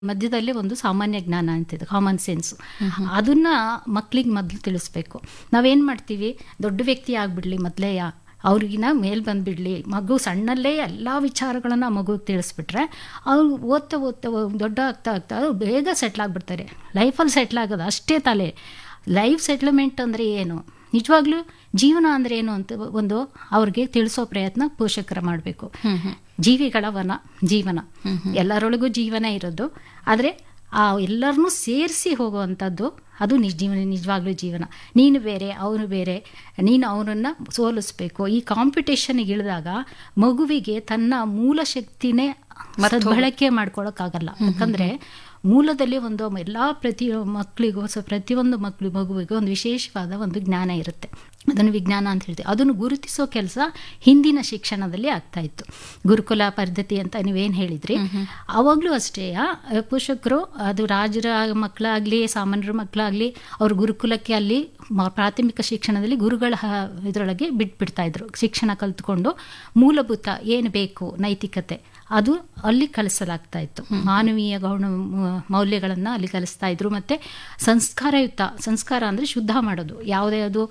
ಮಧ್ಯದಲ್ಲಿ ಒಂದು ಸಾಮಾನ್ಯ ಜ್ಞಾನ ಅಂತಿದೆ ಕಾಮನ್ ಸೆನ್ಸ್ ಅದನ್ನ ಮಕ್ಳಿಗೆ ಮೊದಲು ತಿಳಿಸ್ಬೇಕು ನಾವೇನು ಮಾಡ್ತೀವಿ ದೊಡ್ಡ ವ್ಯಕ್ತಿ ಆಗ್ಬಿಡ್ಲಿ ಮೊದಲೇ ಅವ್ರಿಗಿನ ಮೇಲ್ ಬಂದ್ಬಿಡ್ಲಿ ಮಗು ಸಣ್ಣಲ್ಲೇ ಎಲ್ಲ ವಿಚಾರಗಳನ್ನು ಮಗುಗೆ ತಿಳಿಸ್ಬಿಟ್ರೆ ಅವ್ರು ಓದ್ತಾ ಓದ್ತಾ ದೊಡ್ಡ ಆಗ್ತಾ ಆಗ್ತಾ ಅವ್ರು ಬೇಗ ಸೆಟ್ಲ್ ಆಗಿಬಿಡ್ತಾರೆ ಲೈಫಲ್ಲಿ ಸೆಟ್ಲ್ ಆಗೋದು ಅಷ್ಟೇ ತಲೆ ಲೈಫ್ ಸೆಟ್ಲ್ಮೆಂಟ್ ಅಂದರೆ ಏನು ನಿಜವಾಗ್ಲೂ ಜೀವನ ಅಂದರೆ ಏನು ಅಂತ ಒಂದು ಅವ್ರಿಗೆ ತಿಳಿಸೋ ಪ್ರಯತ್ನ ಪೋಷಕರು ಮಾಡಬೇಕು ಜೀವಿಗಳ ವನ ಜೀವನ ಎಲ್ಲರೊಳಗೂ ಜೀವನ ಇರೋದು ಆದರೆ ಆ ಎಲ್ಲರನ್ನೂ ಸೇರಿಸಿ ಹೋಗುವಂಥದ್ದು ಅದು ನಿಜ ಜೀವನ ನಿಜವಾಗ್ಲೂ ಜೀವನ ನೀನು ಬೇರೆ ಅವನು ಬೇರೆ ನೀನು ಅವನನ್ನು ಸೋಲಿಸ್ಬೇಕು ಈ ಕಾಂಪಿಟೇಷನ್ಗೆ ಇಳಿದಾಗ ಮಗುವಿಗೆ ತನ್ನ ಮೂಲ ಶಕ್ತಿನೇ ಬಳಕೆ ಮಾಡ್ಕೊಳಕ್ಕಾಗಲ್ಲ ಯಾಕಂದರೆ ಮೂಲದಲ್ಲಿ ಒಂದು ಎಲ್ಲ ಪ್ರತಿ ಮಕ್ಕಳಿಗೂ ಸ ಪ್ರತಿಯೊಂದು ಮಕ್ಕಳು ಮಗುವಿಗೂ ಒಂದು ವಿಶೇಷವಾದ ಒಂದು ಜ್ಞಾನ ಇರುತ್ತೆ ಅದನ್ನು ವಿಜ್ಞಾನ ಅಂತ ಹೇಳ್ತೀವಿ ಅದನ್ನು ಗುರುತಿಸೋ ಕೆಲಸ ಹಿಂದಿನ ಶಿಕ್ಷಣದಲ್ಲಿ ಆಗ್ತಾ ಇತ್ತು ಗುರುಕುಲ ಪದ್ಧತಿ ಅಂತ ನೀವೇನು ಹೇಳಿದ್ರಿ ಅವಾಗಲೂ ಅಷ್ಟೇ ಪೋಷಕರು ಅದು ರಾಜರ ಮಕ್ಕಳಾಗಲಿ ಸಾಮಾನ್ಯರ ಮಕ್ಕಳಾಗಲಿ ಅವ್ರ ಗುರುಕುಲಕ್ಕೆ ಅಲ್ಲಿ ಪ್ರಾಥಮಿಕ ಶಿಕ್ಷಣದಲ್ಲಿ ಗುರುಗಳ ಇದರೊಳಗೆ ಬಿಟ್ಬಿಡ್ತಾ ಇದ್ರು ಶಿಕ್ಷಣ ಕಲ್ತ್ಕೊಂಡು ಮೂಲಭೂತ ಏನು ಬೇಕು ನೈತಿಕತೆ ಅದು ಅಲ್ಲಿ ಕಲಿಸಲಾಗ್ತಾ ಇತ್ತು ಮಾನವೀಯ ಗೌಣ ಮೌಲ್ಯಗಳನ್ನು ಅಲ್ಲಿ ಕಲಿಸ್ತಾ ಇದ್ರು ಮತ್ತು ಸಂಸ್ಕಾರಯುಕ್ತ ಸಂಸ್ಕಾರ ಅಂದರೆ ಶುದ್ಧ ಮಾಡೋದು ಯಾವುದೇ ಅದು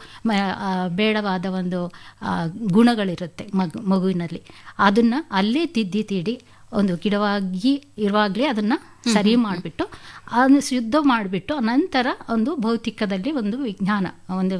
ಬೇಡವಾದ ಒಂದು ಗುಣಗಳಿರುತ್ತೆ ಮಗು ಮಗುವಿನಲ್ಲಿ ಅದನ್ನು ಅಲ್ಲೇ ತಿದ್ದಿ ತೀಡಿ ಒಂದು ಗಿಡವಾಗಿ ಇರುವಾಗಲೇ ಅದನ್ನು ಸರಿ ಮಾಡಿಬಿಟ್ಟು ಅದನ್ನು ಶುದ್ಧ ಮಾಡಿಬಿಟ್ಟು ನಂತರ ಒಂದು ಭೌತಿಕದಲ್ಲಿ ಒಂದು ವಿಜ್ಞಾನ ಒಂದು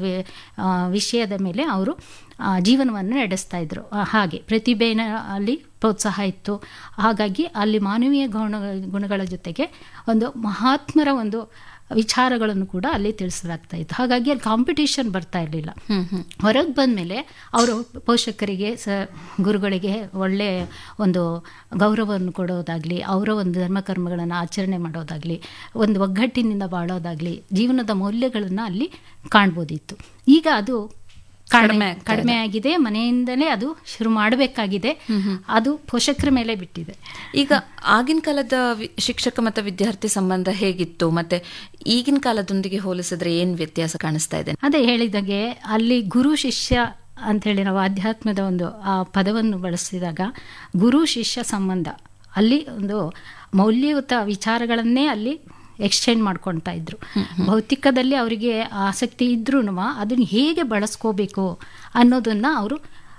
ವಿಷಯದ ಮೇಲೆ ಅವರು ಜೀವನವನ್ನು ನಡೆಸ್ತಾ ಇದ್ರು ಹಾಗೆ ಪ್ರತಿಭೆನ ಅಲ್ಲಿ ಪ್ರೋತ್ಸಾಹ ಇತ್ತು ಹಾಗಾಗಿ ಅಲ್ಲಿ ಮಾನವೀಯ ಗುಣ ಗುಣಗಳ ಜೊತೆಗೆ ಒಂದು ಮಹಾತ್ಮರ ಒಂದು ವಿಚಾರಗಳನ್ನು ಕೂಡ ಅಲ್ಲಿ ತಿಳಿಸಲಾಗ್ತಾ ಇತ್ತು ಹಾಗಾಗಿ ಅಲ್ಲಿ ಕಾಂಪಿಟೇಷನ್ ಬರ್ತಾ ಇರಲಿಲ್ಲ ಹೊರಗೆ ಬಂದಮೇಲೆ ಅವರು ಪೋಷಕರಿಗೆ ಸ ಗುರುಗಳಿಗೆ ಒಳ್ಳೆಯ ಒಂದು ಗೌರವವನ್ನು ಕೊಡೋದಾಗಲಿ ಅವರ ಒಂದು ಧರ್ಮಕರ್ಮಗಳನ್ನು ಆಚರಣೆ ಮಾಡೋದಾಗಲಿ ಒಂದು ಒಗ್ಗಟ್ಟಿನಿಂದ ಬಾಳೋದಾಗಲಿ ಜೀವನದ ಮೌಲ್ಯಗಳನ್ನು ಅಲ್ಲಿ ಕಾಣ್ಬೋದಿತ್ತು ಈಗ ಅದು ಕಡಿಮೆ ಕಡಿಮೆ ಆಗಿದೆ ಮನೆಯಿಂದಲೇ ಅದು ಶುರು ಮಾಡಬೇಕಾಗಿದೆ ಅದು ಪೋಷಕರ ಮೇಲೆ ಬಿಟ್ಟಿದೆ ಈಗ ಆಗಿನ ಕಾಲದ ಶಿಕ್ಷಕ ಮತ್ತು ವಿದ್ಯಾರ್ಥಿ ಸಂಬಂಧ ಹೇಗಿತ್ತು ಮತ್ತೆ ಈಗಿನ ಕಾಲದೊಂದಿಗೆ ಹೋಲಿಸಿದ್ರೆ ಏನ್ ವ್ಯತ್ಯಾಸ ಕಾಣಿಸ್ತಾ ಇದೆ ಅದೇ ಹೇಳಿದಾಗೆ ಅಲ್ಲಿ ಗುರು ಶಿಷ್ಯ ಅಂತೇಳಿ ನಾವು ಆಧ್ಯಾತ್ಮದ ಒಂದು ಆ ಪದವನ್ನು ಬಳಸಿದಾಗ ಗುರು ಶಿಷ್ಯ ಸಂಬಂಧ ಅಲ್ಲಿ ಒಂದು ಮೌಲ್ಯಯುತ ವಿಚಾರಗಳನ್ನೇ ಅಲ್ಲಿ ಎಕ್ಸ್ಚೇಂಜ್ ಮಾಡ್ಕೊಳ್ತಾ ಇದ್ರು ಭೌತಿಕದಲ್ಲಿ ಅವರಿಗೆ ಆಸಕ್ತಿ ಇದ್ರೂ ಅದನ್ನು ಹೇಗೆ ಬಳಸ್ಕೋಬೇಕು ಅನ್ನೋದನ್ನ ಅವರು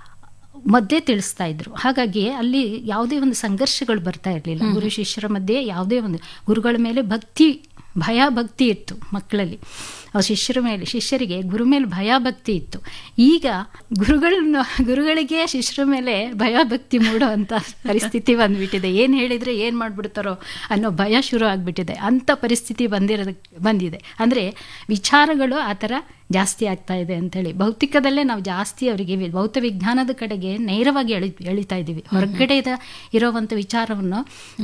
ಮಧ್ಯೆ ತಿಳಿಸ್ತಾ ಇದ್ರು ಹಾಗಾಗಿ ಅಲ್ಲಿ ಯಾವುದೇ ಒಂದು ಸಂಘರ್ಷಗಳು ಬರ್ತಾ ಇರಲಿಲ್ಲ ಗುರು ಶಿಷ್ಯರ ಮಧ್ಯೆ ಯಾವುದೇ ಒಂದು ಗುರುಗಳ ಮೇಲೆ ಭಕ್ತಿ ಭಯ ಭಕ್ತಿ ಇತ್ತು ಮಕ್ಕಳಲ್ಲಿ ಶಿಷ್ಯರ ಮೇಲೆ ಶಿಷ್ಯರಿಗೆ ಗುರು ಮೇಲೆ ಭಯ ಭಕ್ತಿ ಇತ್ತು ಈಗ ಗುರುಗಳನ್ನ ಗುರುಗಳಿಗೆ ಶಿಷ್ಯರ ಮೇಲೆ ಭಯ ಭಕ್ತಿ ಮೂಡೋ ಅಂತ ಪರಿಸ್ಥಿತಿ ಬಂದ್ಬಿಟ್ಟಿದೆ ಏನು ಹೇಳಿದರೆ ಏನು ಮಾಡಿಬಿಡ್ತಾರೋ ಅನ್ನೋ ಭಯ ಶುರು ಆಗಿಬಿಟ್ಟಿದೆ ಅಂಥ ಪರಿಸ್ಥಿತಿ ಬಂದಿರೋದ ಬಂದಿದೆ ಅಂದರೆ ವಿಚಾರಗಳು ಆ ಥರ ಜಾಸ್ತಿ ಆಗ್ತಾ ಇದೆ ಅಂಥೇಳಿ ಭೌತಿಕದಲ್ಲೇ ನಾವು ಜಾಸ್ತಿ ಅವರಿಗೆ ಭೌತ ವಿಜ್ಞಾನದ ಕಡೆಗೆ ನೇರವಾಗಿ ಎಳಿ ಎಳಿತಾ ಇದ್ದೀವಿ ಹೊರಗಡೆ ಇರೋವಂಥ ವಿಚಾರವನ್ನು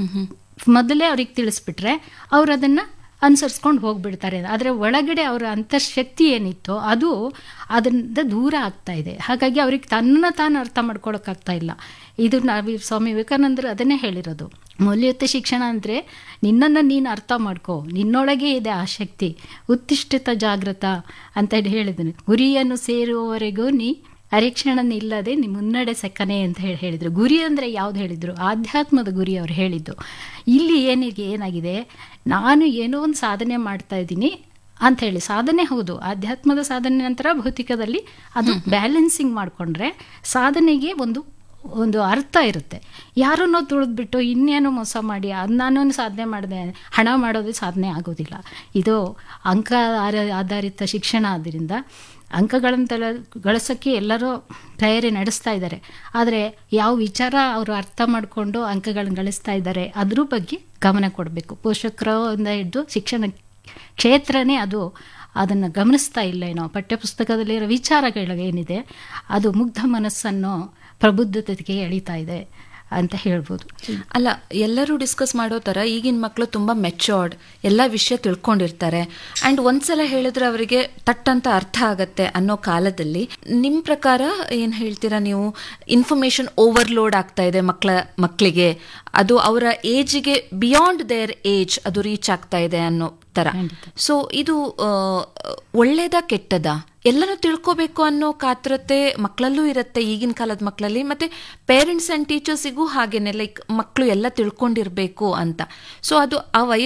ಮೊದಲೇ ಅವ್ರಿಗೆ ತಿಳಿಸ್ಬಿಟ್ರೆ ಅವ್ರು ಅದನ್ನು ಅನುಸರಿಸ್ಕೊಂಡು ಹೋಗ್ಬಿಡ್ತಾರೆ ಆದರೆ ಒಳಗಡೆ ಅವರ ಅಂತರ್ಶಕ್ತಿ ಏನಿತ್ತು ಅದು ಅದರಿಂದ ದೂರ ಆಗ್ತಾ ಇದೆ ಹಾಗಾಗಿ ಅವ್ರಿಗೆ ತನ್ನ ತಾನು ಅರ್ಥ ಮಾಡ್ಕೊಳಕ್ಕಾಗ್ತಾ ಇಲ್ಲ ಇದು ನಾವು ಸ್ವಾಮಿ ವಿವೇಕಾನಂದರು ಅದನ್ನೇ ಹೇಳಿರೋದು ಮೌಲ್ಯಯುತ ಶಿಕ್ಷಣ ಅಂದರೆ ನಿನ್ನನ್ನು ನೀನು ಅರ್ಥ ಮಾಡ್ಕೋ ನಿನ್ನೊಳಗೆ ಇದೆ ಆ ಶಕ್ತಿ ಉತ್ತಿಷ್ಠಿತ ಜಾಗೃತ ಅಂತ ಹೇಳಿದನು ಗುರಿಯನ್ನು ಸೇರುವವರೆಗೂ ನೀ ಅರಿಕ್ಷಣ ಇಲ್ಲದೆ ನಿಮ್ಮ ಮುನ್ನಡೆ ಸಕ್ಕನೆ ಅಂತ ಹೇಳಿ ಹೇಳಿದರು ಗುರಿ ಅಂದರೆ ಯಾವ್ದು ಹೇಳಿದರು ಆಧ್ಯಾತ್ಮದ ಗುರಿ ಅವ್ರು ಹೇಳಿದ್ದು ಇಲ್ಲಿ ಏನಿಗೆ ಏನಾಗಿದೆ ನಾನು ಏನೋ ಒಂದು ಸಾಧನೆ ಮಾಡ್ತಾ ಇದ್ದೀನಿ ಅಂತ ಹೇಳಿ ಸಾಧನೆ ಹೌದು ಆಧ್ಯಾತ್ಮದ ಸಾಧನೆ ನಂತರ ಭೌತಿಕದಲ್ಲಿ ಅದು ಬ್ಯಾಲೆನ್ಸಿಂಗ್ ಮಾಡಿಕೊಂಡ್ರೆ ಸಾಧನೆಗೆ ಒಂದು ಒಂದು ಅರ್ಥ ಇರುತ್ತೆ ಯಾರನ್ನೋ ತುಳಿದ್ಬಿಟ್ಟು ಇನ್ನೇನೋ ಮೋಸ ಮಾಡಿ ಅದು ನಾನು ಸಾಧನೆ ಮಾಡಿದೆ ಹಣ ಮಾಡೋದು ಸಾಧನೆ ಆಗೋದಿಲ್ಲ ಇದು ಅಂಕ ಆಧಾರಿತ ಶಿಕ್ಷಣ ಆದ್ದರಿಂದ ಅಂಕಗಳನ್ನು ತಲ ಗಳಿಸೋಕ್ಕೆ ಎಲ್ಲರೂ ತಯಾರಿ ನಡೆಸ್ತಾ ಇದ್ದಾರೆ ಆದರೆ ಯಾವ ವಿಚಾರ ಅವರು ಅರ್ಥ ಮಾಡಿಕೊಂಡು ಅಂಕಗಳನ್ನು ಗಳಿಸ್ತಾ ಇದ್ದಾರೆ ಅದ್ರ ಬಗ್ಗೆ ಗಮನ ಕೊಡಬೇಕು ಪೋಷಕರಿಂದ ಹಿಡಿದು ಶಿಕ್ಷಣ ಕ್ಷೇತ್ರನೇ ಅದು ಅದನ್ನು ಗಮನಿಸ್ತಾ ಇಲ್ಲ ಏನೋ ಪಠ್ಯಪುಸ್ತಕದಲ್ಲಿರೋ ವಿಚಾರಗಳು ಏನಿದೆ ಅದು ಮುಗ್ಧ ಮನಸ್ಸನ್ನು ಪ್ರಬುದ್ಧತೆಗೆ ಎಳಿತಾ ಇದೆ ಅಂತ ಹೇಳ್ಬೋದು ಅಲ್ಲ ಎಲ್ಲರೂ ಡಿಸ್ಕಸ್ ಮಾಡೋ ಥರ ಈಗಿನ ಮಕ್ಕಳು ತುಂಬ ಮೆಚೋರ್ಡ್ ಎಲ್ಲ ವಿಷಯ ತಿಳ್ಕೊಂಡಿರ್ತಾರೆ ಆ್ಯಂಡ್ ಒಂದ್ಸಲ ಹೇಳಿದ್ರೆ ಅವರಿಗೆ ತಟ್ಟಂತ ಅರ್ಥ ಆಗತ್ತೆ ಅನ್ನೋ ಕಾಲದಲ್ಲಿ ನಿಮ್ಮ ಪ್ರಕಾರ ಏನು ಹೇಳ್ತೀರಾ ನೀವು ಇನ್ಫಾರ್ಮೇಶನ್ ಓವರ್ಲೋಡ್ ಆಗ್ತಾ ಇದೆ ಮಕ್ಕಳ ಮಕ್ಕಳಿಗೆ ಅದು ಅವರ ಏಜ್ಗೆ ಬಿಯಾಂಡ್ ದೇರ್ ಏಜ್ ಅದು ರೀಚ್ ಆಗ್ತಾ ಇದೆ ಅನ್ನೋ ತರ ಸೊ ಇದು ಆ, ಒಳ್ಳೇದ ಕೆಟ್ಟದ ಎಲ್ಲನೂ ತಿಳ್ಕೋಬೇಕು ಅನ್ನೋ ಕಾತರತೆ ಮಕ್ಕಳಲ್ಲೂ ಇರುತ್ತೆ ಈಗಿನ ಕಾಲದ ಮಕ್ಕಳಲ್ಲಿ ಮತ್ತೆ ಪೇರೆಂಟ್ಸ್ ಅಂಡ್ ಟೀಚರ್ಸಿಗೂ ಹಾಗೇನೆ ಲೈಕ್ ಮಕ್ಕಳು ಎಲ್ಲ ತಿಳ್ಕೊಂಡಿರ್ಬೇಕು ಅಂತ ಸೊ ಅದು ಆ